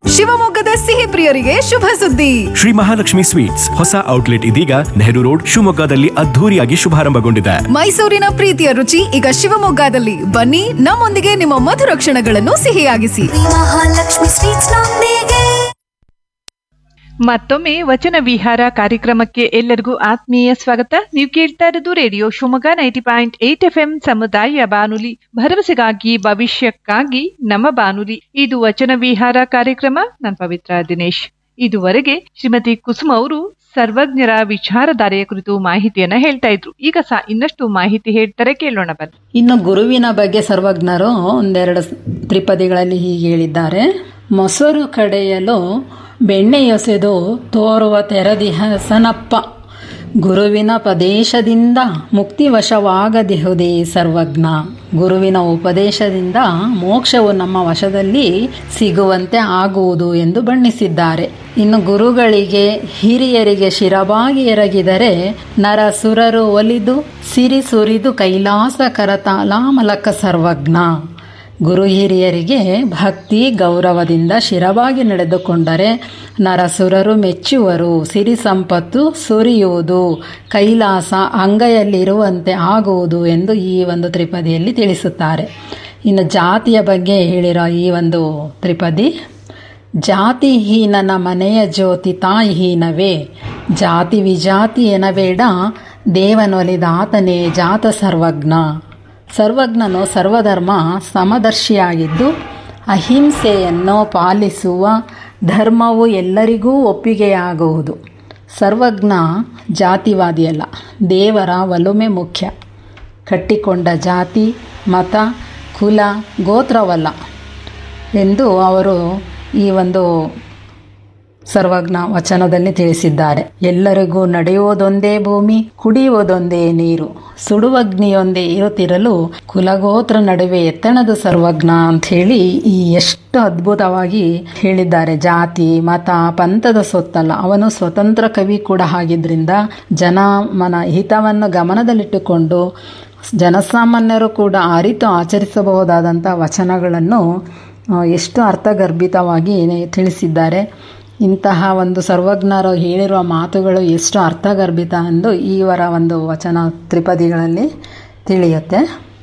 ಶಿವಮೊಗ್ಗದ ಸಿಹಿ ಪ್ರಿಯರಿಗೆ ಶುಭ ಸುದ್ದಿ ಶ್ರೀ ಮಹಾಲಕ್ಷ್ಮಿ ಸ್ವೀಟ್ಸ್ ಹೊಸ ಔಟ್ಲೆಟ್ ಇದೀಗ ನೆಹರು ರೋಡ್ ಶಿವಮೊಗ್ಗದಲ್ಲಿ ಅದ್ಧೂರಿಯಾಗಿ ಶುಭಾರಂಭಗೊಂಡಿದೆ ಮೈಸೂರಿನ ಪ್ರೀತಿಯ ರುಚಿ ಈಗ ಶಿವಮೊಗ್ಗದಲ್ಲಿ ಬನ್ನಿ ನಮ್ಮೊಂದಿಗೆ ನಿಮ್ಮ ಮಧುರ ಕ್ಷಣಗಳನ್ನು ಸಿಹಿಯಾಗಿಸಿ ಮಹಾಲಕ್ಷ್ಮಿ ಸ್ವೀಟ್ಸ್ ನೊಂದಿಗೆ ಮತ್ತೊಮ್ಮೆ ವಚನ ವಿಹಾರ ಕಾರ್ಯಕ್ರಮಕ್ಕೆ ಎಲ್ಲರಿಗೂ ಆತ್ಮೀಯ ಸ್ವಾಗತ ನೀವು ಕೇಳ್ತಾ ಇರೋದು radio Shivamogga ninety point eight F M ಸಮುದಾಯ ಬಾನುಲಿ ಭರವಸೆಗಾಗಿ ಭವಿಷ್ಯಕ್ಕಾಗಿ ನಮ್ಮ ಬಾನುಲಿ ಇದು ವಚನ ವಿಹಾರ ಕಾರ್ಯಕ್ರಮ ನಾನು ಪವಿತ್ರ ದಿನೇಶ್ ಇದುವರೆಗೆ ಶ್ರೀಮತಿ ಕುಸುಮ ಅವರು ಸರ್ವಜ್ಞರ ವಿಚಾರಧಾರೆಯ ಕುರಿತು ಮಾಹಿತಿಯನ್ನ ಹೇಳ್ತಾ ಇದ್ರು ಈಗ ಸಹ ಇನ್ನಷ್ಟು ಮಾಹಿತಿ ಹೇಳ್ತಾರೆ ಕೇಳೋಣ ಬನ್ನಿ ಇನ್ನು ಗುರುವಿನ ಬಗ್ಗೆ ಸರ್ವಜ್ಞರು ಒಂದೆರಡು ಸ್- ತ್ರಿಪದಿಗಳಲ್ಲಿ ಹೀಗೆ ಹೇಳಿದ್ದಾರೆ ಮೊಸರು ಕಡೆಯಲು ಬೆಣ್ಣೆಯೊಸೆದು ತೋರುವ ತೆರದಿಹಸನಪ್ಪ ಗುರುವಿನ ಪ್ರದೇಶದಿಂದ ಮುಕ್ತಿವಶವಾಗದಿಹುದೇ ಸರ್ವಜ್ಞ ಗುರುವಿನ ಉಪದೇಶದಿಂದ ಮೋಕ್ಷವು ನಮ್ಮ ವಶದಲ್ಲಿ ಸಿಗುವಂತೆ ಆಗುವುದು ಎಂದು ಬಣ್ಣಿಸಿದ್ದಾರೆ ಇನ್ನು ಗುರುಗಳಿಗೆ ಹಿರಿಯರಿಗೆ ಶಿರಬಾಗಿ ಎರಗಿದರೆ ನರಸುರರು ಒಲಿದು ಸಿರಿ ಸುರಿದು ಕೈಲಾಸ ಕರತಾಲಾಮಲಕ ಸರ್ವಜ್ಞ ಗುರು ಹಿರಿಯರಿಗೆ ಭಕ್ತಿ ಗೌರವದಿಂದ ಶಿರವಾಗಿ ನಡೆದುಕೊಂಡರೆ ನರಸುರರು ಮೆಚ್ಚುವರು ಸಿರಿ ಸಂಪತ್ತು ಸುರಿಯುವುದು ಕೈಲಾಸ ಅಂಗೈಯಲ್ಲಿರುವಂತೆ ಆಗುವುದು ಎಂದು ಈ ಒಂದು ತ್ರಿಪದಿಯಲ್ಲಿ ತಿಳಿಸುತ್ತಾರೆ ಇನ್ನು ಜಾತಿಯ ಬಗ್ಗೆ ಹೇಳಿರೋ ಈ ಒಂದು ತ್ರಿಪದಿ ಜಾತಿಹೀನನ ಮನೆಯ ಜ್ಯೋತಿ ತಾಯಿಹೀನವೇ ಜಾತಿ ವಿಜಾತಿ ಎನಬೇಡ ದೇವನೊಲಿದಾತನೇ ಜಾತ ಸರ್ವಜ್ಞ ಸರ್ವಜ್ಞನು ಸರ್ವಧರ್ಮ ಸಮದರ್ಶಿಯಾಗಿದ್ದು ಅಹಿಂಸೆಯನ್ನು ಪಾಲಿಸುವ ಧರ್ಮವು ಎಲ್ಲರಿಗೂ ಒಪ್ಪಿಗೆಯಾಗುವುದು ಸರ್ವಜ್ಞ ಜಾತಿವಾದಿಯಲ್ಲ ದೇವರ ಒಲುಮೆ ಮುಖ್ಯ ಕಟ್ಟಿಕೊಂಡ ಜಾತಿ ಮತ ಕುಲ ಗೋತ್ರವಲ್ಲ ಎಂದು ಅವರು ಈ ಒಂದು ಸರ್ವಜ್ಞ ವಚನದಲ್ಲಿ ತಿಳಿಸಿದ್ದಾರೆ ಎಲ್ಲರಿಗೂ ನಡೆಯುವುದೊಂದೇ ಭೂಮಿ ಕುಡಿಯುವುದೊಂದೇ ನೀರು ಸುಡುವಗ್ನಿಯೊಂದೇ ಇರುತ್ತಿರಲು ಕುಲಗೋತ್ರ ನಡುವೆ ಎತ್ತಣದ ಸರ್ವಜ್ಞ ಅಂತ ಹೇಳಿ ಈ ಎಷ್ಟು ಅದ್ಭುತವಾಗಿ ಹೇಳಿದ್ದಾರೆ ಜಾತಿ ಮತ ಪಂಥದ ಸೊತ್ತಲ್ಲ ಅವನು ಸ್ವತಂತ್ರ ಕವಿ ಕೂಡ ಆಗಿದ್ರಿಂದ ಜನ ಮನ ಹಿತವನ್ನು ಗಮನದಲ್ಲಿಟ್ಟುಕೊಂಡು ಜನಸಾಮಾನ್ಯರು ಕೂಡ ಅರಿತು ಆಚರಿಸಬಹುದಾದಂಥ ವಚನಗಳನ್ನು ಆ, ಎಷ್ಟು ಅರ್ಥಗರ್ಭಿತವಾಗಿ ತಿಳಿಸಿದ್ದಾರೆ ಇಂತಹ ಒಂದು ಸರ್ವಜ್ಞರು ಹೇಳಿರುವ ಮಾತುಗಳು ಎಷ್ಟು ಅರ್ಥಗರ್ಭಿತ ಎಂದು ಇವರ ಒಂದು ವಚನ ತ್ರಿಪದಿಗಳಲ್ಲಿ ತಿಳಿಯುತ್ತೆ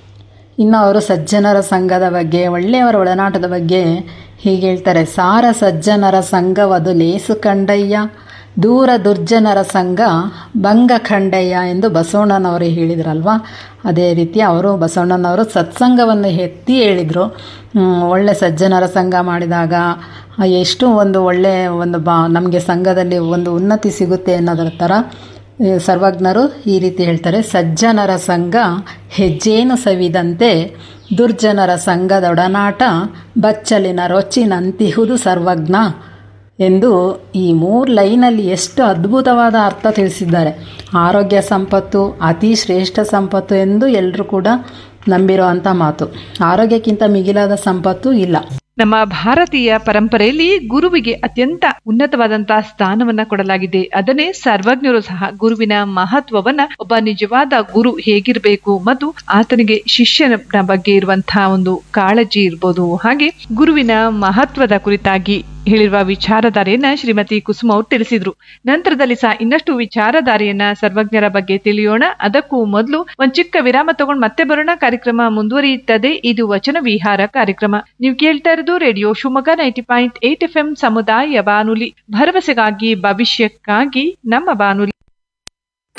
ಇನ್ನು ಅವರು ಸಜ್ಜನರ ಸಂಘದ ಬಗ್ಗೆ ಒಳ್ಳೆಯವರ ಒಡನಾಟದ ಬಗ್ಗೆ ಹೀಗೆ ಹೇಳ್ತಾರೆ ಸಾರ ಸಜ್ಜನರ ಸಂಘವದು ಲೇಸು ಕಂಡಯ್ಯ ದೂರ ದುರ್ಜನರ ಸಂಘ ಭಂಗ ಖಂಡಯ್ಯ ಎಂದು ಬಸವಣ್ಣನವರು ಹೇಳಿದ್ರಲ್ವ ಅದೇ ರೀತಿ ಅವರು ಬಸವಣ್ಣನವರು ಸತ್ಸಂಗವನ್ನು ಎತ್ತಿ ಹೇಳಿದರು ಹ್ಮ್, ಒಳ್ಳೆ ಸಜ್ಜನರ ಸಂಘ ಮಾಡಿದಾಗ ಆ, ಎಷ್ಟು ಒಂದು ಒಳ್ಳೆ ಒಂದು ಬಾ ನಮಗೆ ಸಂಘದಲ್ಲಿ ಒಂದು ಉನ್ನತಿ ಸಿಗುತ್ತೆ ಅನ್ನೋದರ ಥರ ಈ ಸರ್ವಜ್ಞರು ಈ ರೀತಿ ಹೇಳ್ತಾರೆ ಸಜ್ಜನರ ಸಂಘ ಹೆಜ್ಜೇನು ಸವಿದಂತೆ ದುರ್ಜನರ ಸಂಘದೊಡನಾಟ ಬಚ್ಚಲಿನ ರೊಚ್ಚಿನಂತಿಹುದು ಸರ್ವಜ್ಞ ಎಂದು ಈ ಮೂರು ಲೈನಲ್ಲಿ ಎಷ್ಟು ಅದ್ಭುತವಾದ ಅರ್ಥ ತಿಳಿಸಿದ್ದಾರೆ ಆರೋಗ್ಯ ಸಂಪತ್ತು ಅತಿ ಶ್ರೇಷ್ಠ ಸಂಪತ್ತು ಎಂದು ಎಲ್ಲರೂ ಕೂಡ ನಂಬಿರುವಂಥ ಮಾತು ಆರೋಗ್ಯಕ್ಕಿಂತ ಮಿಗಿಲಾದ ಸಂಪತ್ತು ಇಲ್ಲ ನಮ್ಮ ಭಾರತೀಯ ಪರಂಪರೆಯಲ್ಲಿ ಗುರುವಿಗೆ ಅತ್ಯಂತ ಉನ್ನತವಾದಂತಹ ಸ್ಥಾನವನ್ನ ಕೊಡಲಾಗಿದೆ ಅದನ್ನೇ ಸರ್ವಜ್ಞರು ಸಹ ಗುರುವಿನ ಮಹತ್ವವನ್ನ ಒಬ್ಬ ನಿಜವಾದ ಗುರು ಹೇಗಿರಬೇಕು ಮತ್ತು ಆತನಿಗೆ ಶಿಷ್ಯನ ಬಗ್ಗೆ ಇರುವಂತಹ ಒಂದು ಕಾಳಜಿ ಇರ್ಬೋದು ಹಾಗೆ ಗುರುವಿನ ಮಹತ್ವದ ಕುರಿತಾಗಿ ಹೇಳಿರುವ ವಿಚಾರಧಾರೆಯನ್ನ ಶ್ರೀಮತಿ ಕುಸುಮ ಅವರು ತಿಳಿಸಿದ್ರು ನಂತರದಲ್ಲಿ ಸಹ ಇನ್ನಷ್ಟು ವಿಚಾರಧಾರೆಯನ್ನ ಸರ್ವಜ್ಞರ ಬಗ್ಗೆ ತಿಳಿಯೋಣ ಅದಕ್ಕೂ ಮೊದಲು ಒಂದ್ ಚಿಕ್ಕ ವಿರಾಮ ತಗೊಂಡು ಮತ್ತೆ ಬರೋಣ ಕಾರ್ಯಕ್ರಮ ಮುಂದುವರಿಯುತ್ತದೆ ಇದು ವಚನ ವಿಹಾರ ಕಾರ್ಯಕ್ರಮ ನೀವು ಕೇಳ್ತಾ ಇರೋದು radio Shivamogga ninety point eight F M ಸಮುದಾಯ ಬಾನುಲಿ ಭರವಸೆಗಾಗಿ ಭವಿಷ್ಯಕ್ಕಾಗಿ ನಮ್ಮ ಬಾನುಲಿ